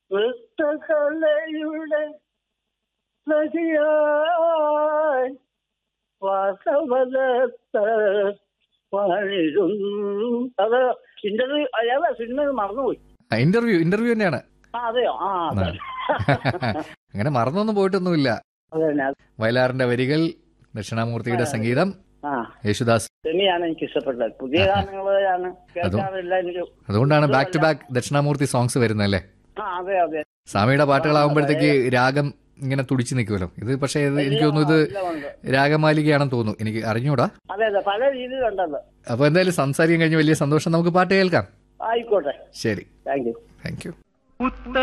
നൃത്തകലയുടെ സഖിയായി വാസവദത്ത വാണിരും അത് ഇന്റർവ്യൂ അയാളെ സിനിമ മറന്നുപോയി ഇന്റർവ്യൂ ഇന്റർവ്യൂ തന്നെയാണ് ആ അതെയോ ആ അതെ അങ്ങനെ മറന്നൊന്നും പോയിട്ടൊന്നുമില്ല അതെ തന്നെ വയലാറിന്റെ വരികൾ ദക്ഷിണാമൂർത്തിയുടെ സംഗീതം ആ യേശുദാസ് സെമിയാണ് എനിക്ക് ഇഷ്ടപ്പെട്ടത് പുതിയ ഗാനങ്ങളാണ് കേൾക്കാറില്ല എനിക്ക് അതുകൊണ്ടാണ് back to back Dakshinamoorthy songs വരുന്നത് അല്ലേ ആ അതെ അതെ സ്വാമിയുടെ പാട്ടുകളാകുമ്പോഴത്തേക്ക് രാഗം ഇങ്ങനെ തുടിച്ചു നിൽക്കുമല്ലോ ഇത് പക്ഷേ ഇത് എനിക്ക് തോന്നുന്നു ഇത് എല്ലാം ഉണ്ട്. രാഗമാലികയാണെന്ന് തോന്നുന്നു എനിക്ക് അറിഞ്ഞൂടാ അതെ അതെ പല രീതിയിലുണ്ടത് അപ്പൊ എന്തായാലും സംസാരിക്കാൻ കഴിഞ്ഞ് വലിയ സന്തോഷം നമുക്ക് പാട്ട് കേൾക്കാം ആയിക്കോട്ടെ ശരി താങ്ക് യു താങ്ക് യു